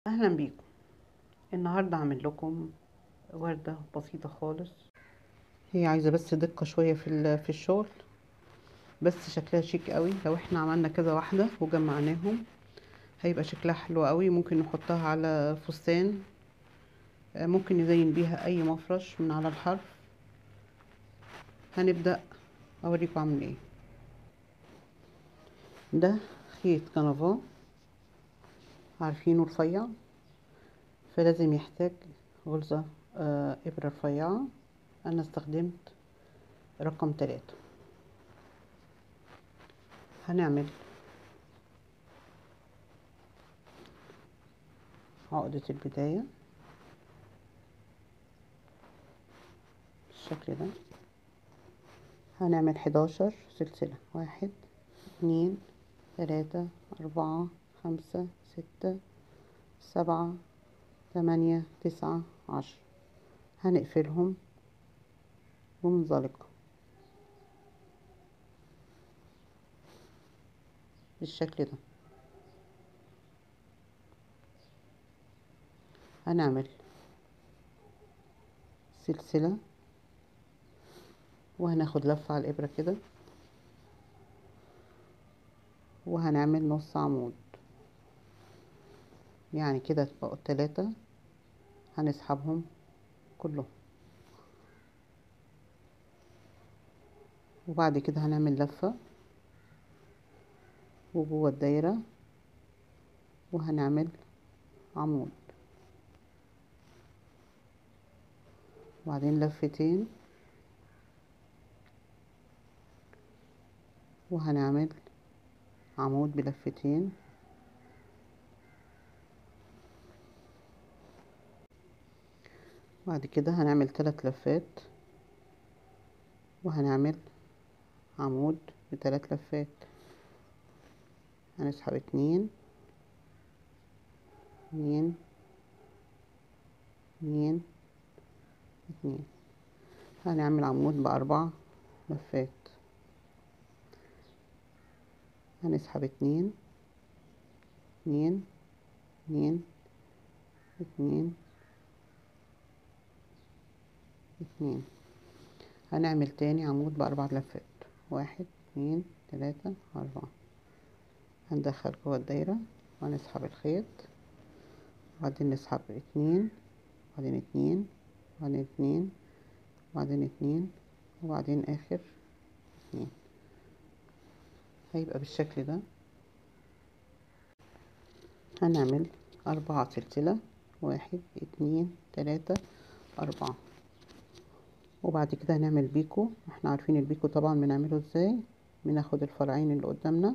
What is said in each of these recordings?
اهلا بيكم النهارده هعمل لكم ورده بسيطه خالص هي عايزه بس دقه شويه في ال- في الشغل بس شكلها شيك قوي لو احنا عملنا كذا واحده وجمعناهم هيبقى شكلها حلو قوي ممكن نحطها على فستان آه، ممكن نزين بيها اي مفرش من على الحرف هنبدا اوريكم اعمل ايه ده خيط كنفا عارفينه رفيع فلازم يحتاج غلظة آه، إبرة رفيعة أنا استخدمت رقم تلاتة هنعمل عقدة البداية بالشكل ده هنعمل حداشر سلسلة واحد اتنين تلاتة أربعة خمسة ستة سبعة تمانية تسعة عشرة هنقفلهم بمنزلقة بالشكل ده هنعمل سلسلة وهناخد لفة على الإبرة كده وهنعمل نص عمود يعني كده تبقوا التلاتة هنسحبهم كلهم وبعد كده هنعمل لفة وجوه الدايرة وهنعمل عمود وبعدين لفتين وهنعمل عمود بلفتين بعد كده هنعمل ثلاث لفات وهنعمل عمود بثلاث لفات هنسحب اتنين اتنين اتنين اتنين هنعمل عمود بأربع لفات هنسحب اتنين اتنين اتنين اتنين اتنين هنعمل تاني عمود بأربع لفات واحد اتنين تلاتة أربعة هندخل جوه الدايرة وهنسحب الخيط وبعدين نسحب اتنين وبعدين اتنين وبعدين اتنين وبعدين اتنين وبعدين آخر اتنين هيبقى بالشكل ده هنعمل أربعة سلسلة واحد اتنين تلاتة أربعة وبعد كده هنعمل بيكو احنا عارفين البيكو طبعا بنعمله ازاي بناخد الفرعين اللي قدامنا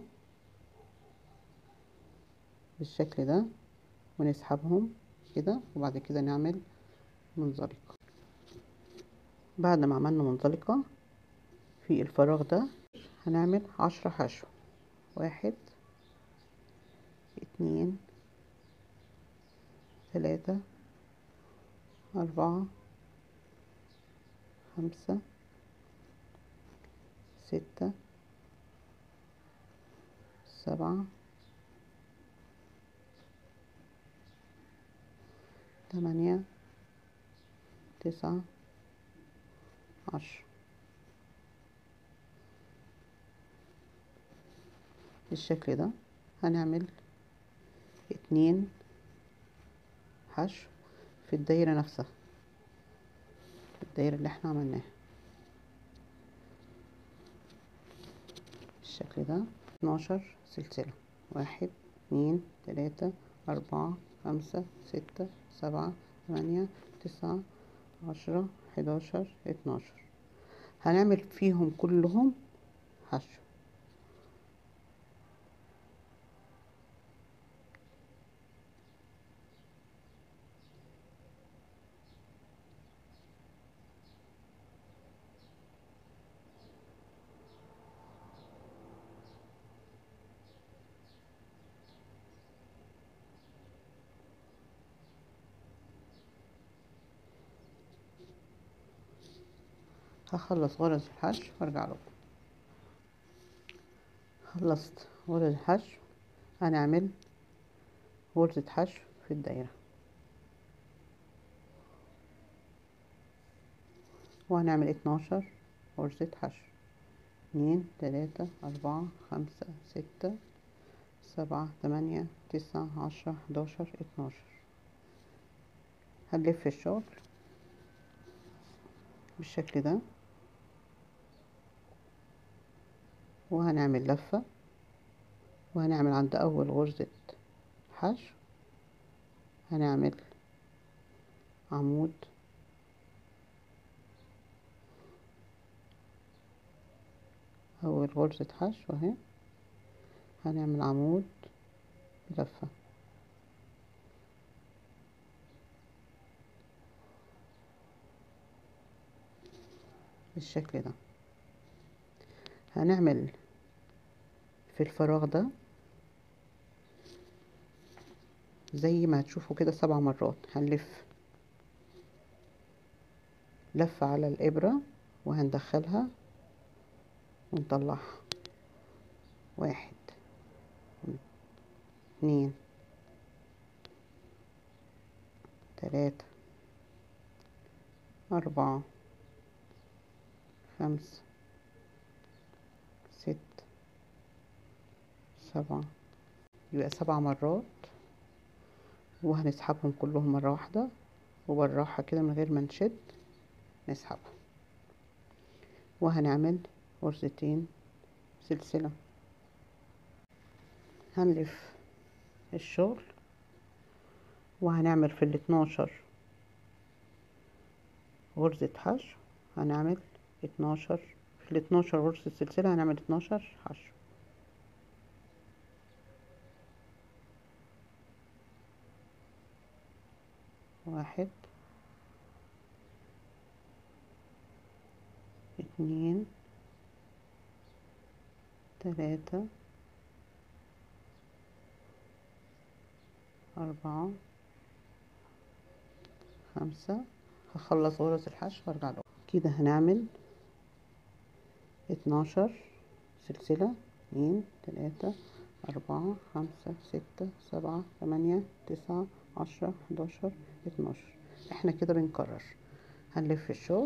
بالشكل ده ونسحبهم كده وبعد كده نعمل منزلقة بعد ما عملنا منزلقة في الفراغ ده هنعمل عشرة حشو واحد اتنين تلاتة أربعة خمسة ستة سبعة تمانية تسعة عشرة بالشكل ده هنعمل اتنين حشو في الدايرة نفسها الدايرة اللي احنا عملناها بالشكل ده اتناشر سلسلة واحد اتنين تلاتة أربعة خمسة ستة سبعة تمانية تسعة عشرة حداشر اتناشر هنعمل فيهم كلهم حشو هخلص غرز الحشو وارجع لكم خلصت غرز الحشو هنعمل غرزة حشو في الدايرة وهنعمل اتناشر غرزة حشو اتنين تلاتة أربعة خمسة ستة سبعة تمانية تسعة عشرة حداشر اتناشر هنلف الشغل بالشكل ده وهنعمل لفة وهنعمل عند أول غرزة حشو هنعمل عمود أول غرزة حشو اهي هنعمل عمود بلفة بالشكل ده هنعمل في الفراغ ده زي ما هتشوفوا كده سبع مرات هنلف لفة على الإبرة وهندخلها ونطلعها واحد اتنين تلاتة أربعة خمسة ستة سبعة يبقى سبع مرات وهنسحبهم كلهم مرة واحدة وبالراحة كده من غير ما نشد نسحبهم وهنعمل غرزتين سلسلة هنلف الشغل وهنعمل في الاتناشر غرزة حشو هنعمل اتناشر في الاتناشر غرزة سلسلة هنعمل اتناشر حشو واحد اتنين تلاتة أربعة خمسة هخلص غرز الحشو وارجع لكم كده هنعمل اتناشر سلسلة اتنين تلاتة أربعة خمسة ستة سبعة تمانية تسعة عشرة حداشر اتناشر احنا كده بنكرر هنلف الشغل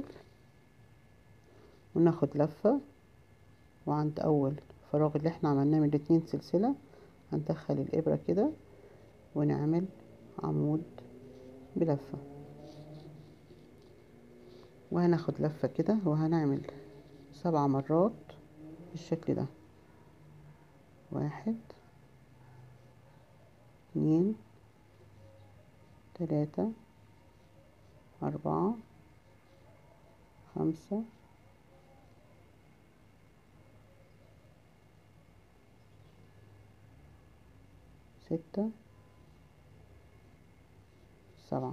وناخد لفة وعند أول فراغ اللي احنا عملناه من الاتنين سلسلة هندخل الإبرة كده ونعمل عمود بلفة وهناخد لفة كده وهنعمل سبع مرات بالشكل ده واحد اتنين تلاتة أربعة خمسة ستة سبعة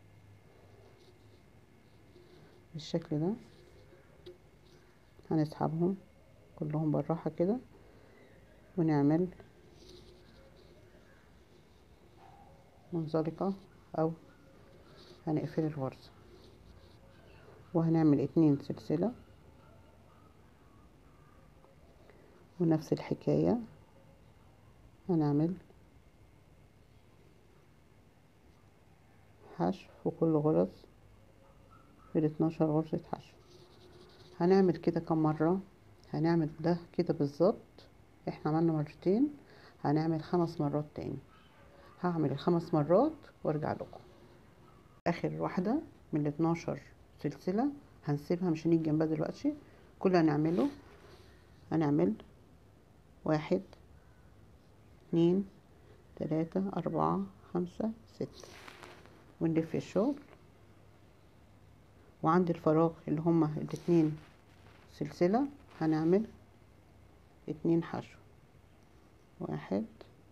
بالشكل ده هنسحبهم كلهم بالراحة كده ونعمل منزلقة أو هنقفل الغرزة وهنعمل اتنين سلسلة ونفس الحكاية هنعمل حشو في كل غرز في الاتناشر غرزة حشو هنعمل كده كم مرة هنعمل ده كده بالظبط احنا عملنا مرتين هنعمل خمس مرات تاني هعمل الخمس مرات وارجع لكم اخر واحدة من الاتناشر سلسلة هنسيبها مش هنيجي جنبها دلوقتي كل اللي هنعمله هنعمل واحد اتنين تلاتة أربعة خمسة ستة ونلف الشغل وعند الفراغ اللي هما الاتنين سلسلة هنعمل اتنين حشو واحد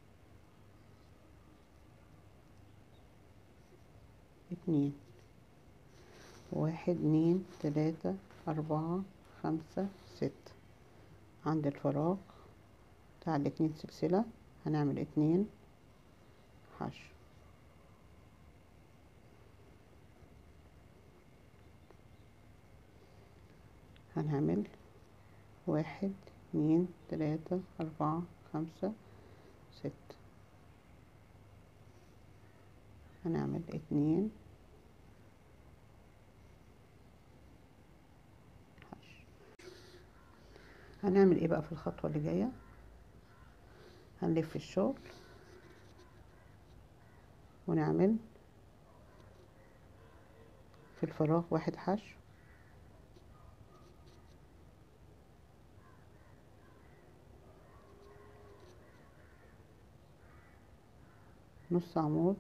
اتنين واحد اتنين تلاتة أربعة خمسة ستة عند الفراغ بتاع الاتنين سلسلة هنعمل اتنين حشو هنعمل واحد اتنين تلاتة أربعة خمسة ستة هنعمل اتنين حشو هنعمل ايه بقى في الخطوة اللي جاية هنلف الشغل ونعمل في الفراغ واحد حشو نص عمود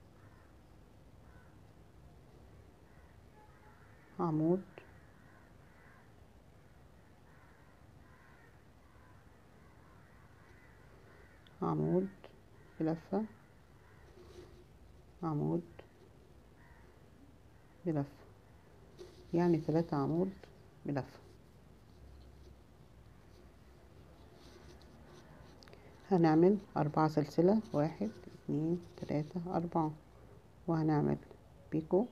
عمود عمود بلفة عمود بلفة يعني ثلاثة عمود بلفة هنعمل أربعة سلسلة واحد اتنين تلاتة أربعة وهنعمل بيكو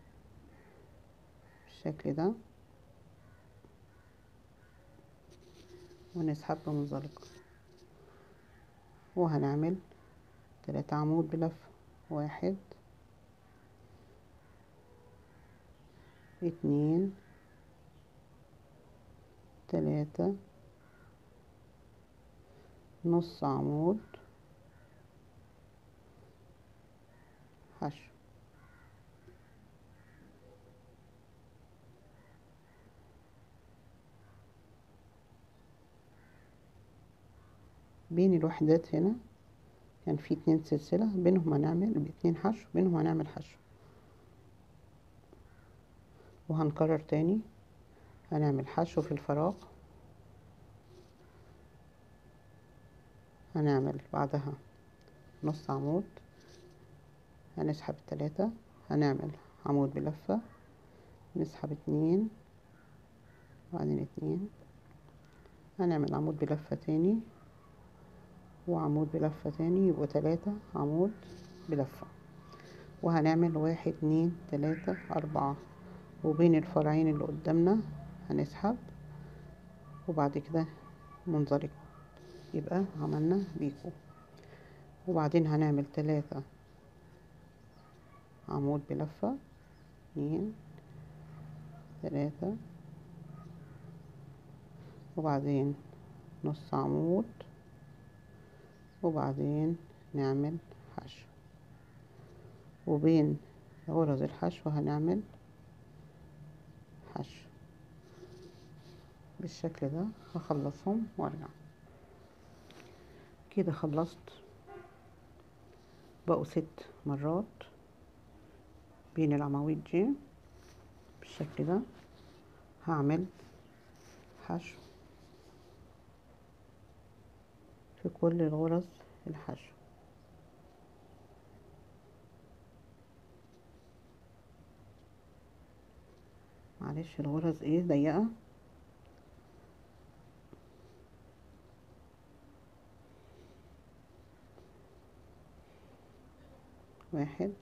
بالشكل ده ونسحب بمنزلقة وهنعمل تلاتة عمود بلفة واحد اتنين تلاتة نص عمود حشو بين الوحدات هنا كان في اتنين سلسلة بينهم هنعمل اتنين حشو بينهم هنعمل حشو وهنكرر تاني هنعمل حشو في الفراغ هنعمل بعدها نص عمود هنسحب التلاتة هنعمل عمود بلفة نسحب اتنين وبعدين اتنين هنعمل عمود بلفة تاني وعمود بلفة تاني يبقوا تلاتة عمود بلفة وهنعمل واحد اتنين تلاتة أربعة وبين الفرعين اللي قدامنا هنسحب وبعد كده منزلق يبقى عملنا بيكو وبعدين هنعمل تلاتة عمود بلفة اتنين تلاتة وبعدين نص عمود وبعدين نعمل حشو وبين غرز الحشو هنعمل حشو بالشكل ده هخلصهم وارجع كده خلصت بقوا ست مرات بين العواميد دي بالشكل ده هعمل حشو في كل الغرز الحشو معلش الغرز ايه ضيقة واحد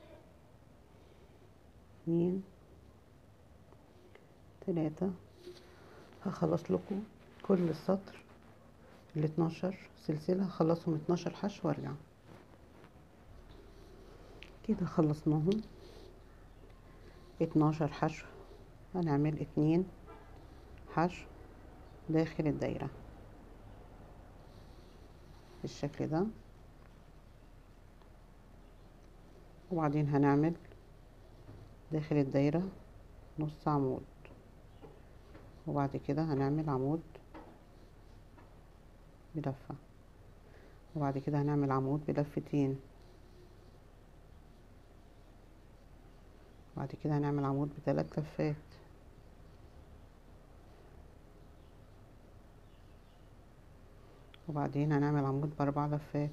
اتنين تلاتة هخلص لكم كل سطر الاتناشر سلسلة هخلصهم اتناشر حشو وارجع كده خلصناهم اتناشر حشو هنعمل اتنين حشو داخل الدايرة بالشكل ده وبعدين هنعمل داخل الدايرة نص عمود وبعد كده هنعمل عمود بلفة وبعد كده هنعمل عمود بلفتين وبعد كده هنعمل عمود بثلاث لفات وبعدين هنعمل عمود باربع لفات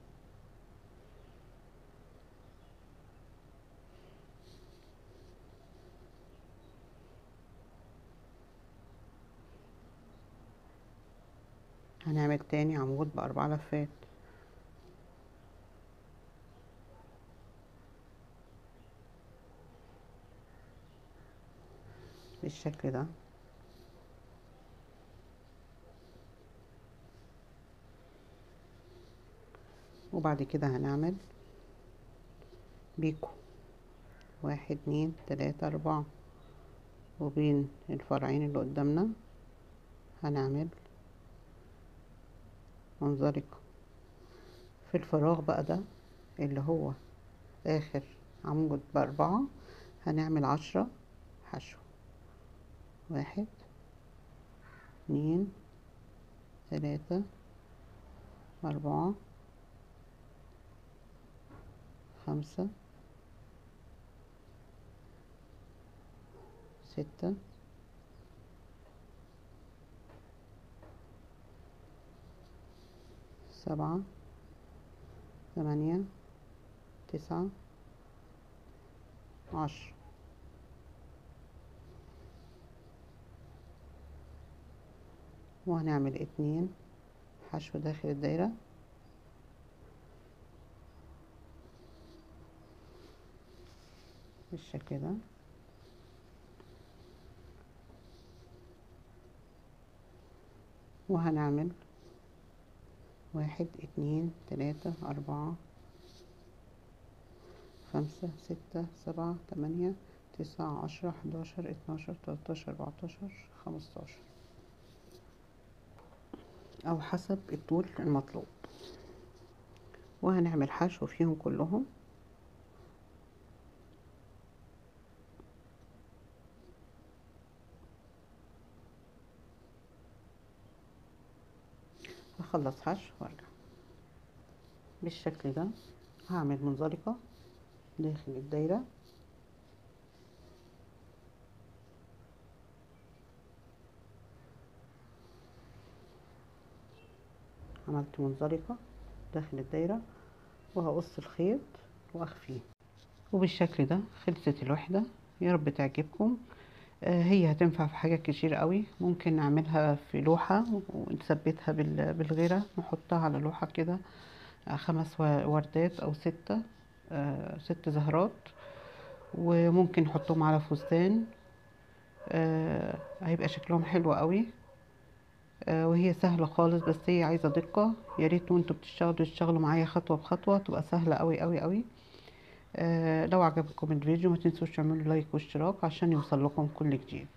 هنعمل تاني عمود بأربع لفات بالشكل ده وبعد كده هنعمل بيكو واحد اتنين تلاتة اربعة وبين الفرعين اللي قدامنا هنعمل منزلقة في الفراغ بقى ده اللي هو اخر عمود باربعة هنعمل عشرة حشو واحد اتنين تلاتة أربعة خمسة ستة سبعة ثمانية تسعة عشرة وهنعمل اتنين حشو داخل الدايرة بالشكل ده وهنعمل واحد اتنين تلاتة أربعة خمسة ستة سبعة تمانية تسعة عشرة حداشر اتناشر تلاتاشر أربعتاشر خمستاشر أو حسب الطول المطلوب وهنعمل حشو فيهم كلهم هخلص حشو وارجع بالشكل ده هعمل منزلقة داخل الدايرة عملت منزلقة داخل الدايرة وهقص الخيط واخفيه وبالشكل ده خلصت الوحدة يا رب تعجبكم آه، هي هتنفع في حاجات كتير قوي ممكن نعملها في لوحة ونثبتها بال- بالغيرة نحطها على لوحة كده آه، خمس و- وردات او ستة آه، ست زهرات وممكن نحطهم على فستان آه، هيبقى شكلهم حلو قوي آه، وهي سهلة خالص بس هي عايزة دقة يا ريت وانتوا بتشتغلوا تشتغلوا معايا خطوة بخطوة تبقى سهلة قوي قوي قوي آه، لو عجبكم الفيديو ما تنسوش تعملوا لايك واشتراك عشان يوصل لكم كل جديد